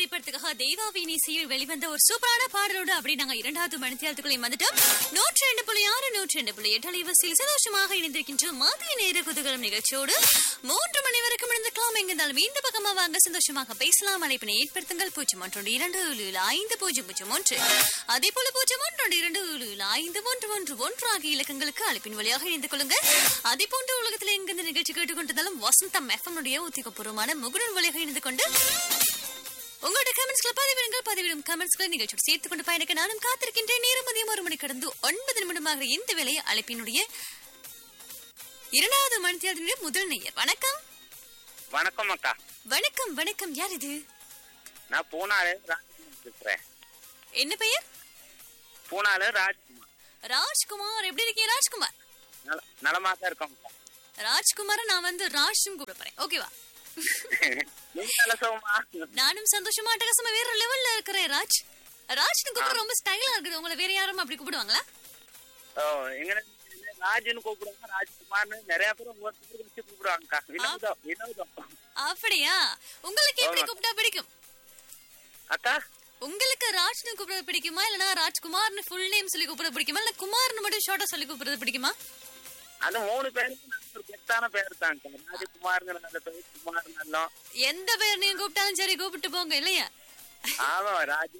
திரைப்படத்துக்காக தெய்வாவின் இசையில் வெளிவந்த ஒரு சூப்பரான பாடலோடு அப்படி நாங்க இரண்டாவது மணித்தியாலத்துக்குள்ளே வந்துட்டோம் நூற்றி ரெண்டு புள்ளி ஆறு நூற்றி ரெண்டு புள்ளி எட்டு அலைவரிசையில் சந்தோஷமாக இணைந்திருக்கின்ற மதிய நேர குதூகலம் நிகழ்ச்சியோடு மூன்று மணி வரைக்கும் இணைந்திருக்கலாம் எங்கிருந்தாலும் இந்த பக்கமா வாங்க சந்தோஷமாக பேசலாம் அழைப்பினை ஏற்படுத்துங்கள் பூஜ்ஜியம் ஒன்று இரண்டு ஏழு ஏழு ஐந்து பூஜ்ஜியம் பூஜ்ஜியம் ஒன்று அதே போல பூஜ்ஜியம் ஒன்று இரண்டு ஏழு ஏழு ஐந்து ஒன்று ஒன்று ஒன்று ஆகிய இலக்கங்களுக்கு அழைப்பின் வழியாக இணைந்து கொள்ளுங்கள் அதே போன்ற உலகத்தில் எங்கிருந்து நிகழ்ச்சி கேட்டுக்கொண்டிருந்தாலும் வசந்தம் எஃப்எம்னுடைய உத்தியோகபூர்வமான முகுடன் வழியாக இணைந்து கொண்டு உங்களோட கமெண்ட்ஸ்களை பதிவிடுங்கள் பதிவிடும் கமெண்ட்ஸ்களை நிகழ்ச்சியோடு சேர்த்துக் கொண்டு பயணிக்க நானும் காத்திருக்கின்றேன் நேரம் மதியம் ஒரு மணி கடந்து ஒன்பது நிமிடமாக இந்த வேலையை அழைப்பினுடைய இரண்டாவது மணித்தியாளத்தினுடைய முதல் நேயர் வணக்கம் வணக்கம் அக்கா வணக்கம் வணக்கம் யார் இது நான் பூனால ராஜ்குமார் பேசுறேன் என்ன பெயர் பூனால ராஜ்குமார் ராஜ்குமார் எப்படி இருக்கீங்க ராஜ்குமார் நல நலமா தான் இருக்கோம் அக்கா ராஜ்குமார நான் வந்து ராஜ்னு கூப்பிட போறேன் ஓகேவா நீங்க நல்ல சோமா நானும் சந்தோஷமா அட்டகாசமா வேற லெவல்ல இருக்கிறேன் ராஜ் ராஜ்னு கூப்பிட ரொம்ப ஸ்டைலா இருக்குது உங்களை வேற யாரும் அப்படி கூப்பிடுவாங்களா ஓ எங்க ராஜ்னு கூப்பிடுவாங்க ராஜ்குமார்னு நிறைய பேர் ஒவ்வொருத்தருக்கு வச்சு கூப்பிடுவாங்கக்கா வினோதம் வினோதம் அப்படியா உங்களுக்கு எப்படி ஆமா. கூப்பிட்டா பிடிக்கும் அக்கா உங்களுக்கு ராஜ்னு கூப்பிட பிடிக்குமா இல்லனா ராஜ்குமார்னு ஃபுல் நேம் சொல்லி கூப்பிட பிடிக்குமா இல்ல குமார்னு மட்டும் ஷார்ட்டா சொல்லி கூப்பிடுறது பிடிக்குமா அந்த மூணு பேருக்கு நல்ல ஒரு கெத்தான பேர் தான் ராஜ்குமார்ங்கிற நல்ல பேர் குமார் நல்லம் எந்த பேர் நீங்க கூப்பிட்டாலும் சரி கூப்பிட்டு போங்க இல்லையா ஆமா ராஜ்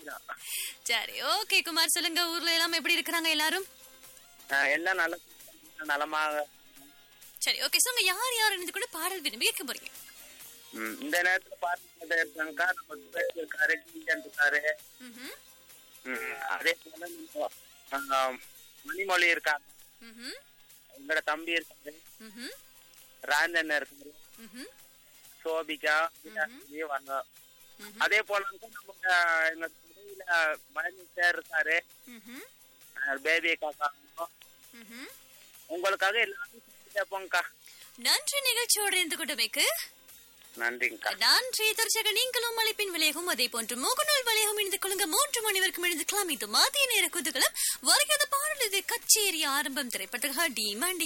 சரி ஓகே குமார் சொல்லுங்க ஊர்ல எல்லாம் எப்படி இருக்கிறாங்க எல்லாரும் எல்லாம் நல்ல நலமாக சரி ஓகே சொல்லுங்க யார் யார் இணைந்து கூட பாடல் விரும்பி கேட்க போறீங்க ம், இந்த நேரத்துல பார்த்துக்கிட்டே இருக்காங்கக்கா நம்ம சுரேஷ் இருக்காரு கீழன் இருக்காரு ம்ஹும். ம், அதே போல நம்ம ஆ, மணிமொழி இருக்காங்க ம்ஹும். எங்களோட தம்பி இருக்காரு ம்ஹும். ராஜன் இருக்காரு ம்ஹும். சோபிகா மீனாட்சி வாங்க ம்ஹும். அதே போல வந்து நமக்கு எங்க துறையில மணி சார் இருக்காரு ம்ஹும். பேபி காக்கா ம்ஹும். உங்களுக்காக எல்லாரும் செஞ்சு கேட்போங்கக்கா நன்றி நிகழ்ச்சியோடு இருந்து கொண்டமைக்கு நன்றிங்கக்கா நன்றி தர்ஷக நீங்களும் அழைப்பின் விலையகும் அதே போன்று முகநூல் வழியாகவும் இணைந்து கொள்ளுங்க மூன்று மணி வரைக்கும் இணைந்துக்கலாம் இது மதிய நேர குதுகலம் வருகிறது பாடல் இது கச்சேரி ஆரம்பம் திரைப்படத்துக்காக டிமாண்டி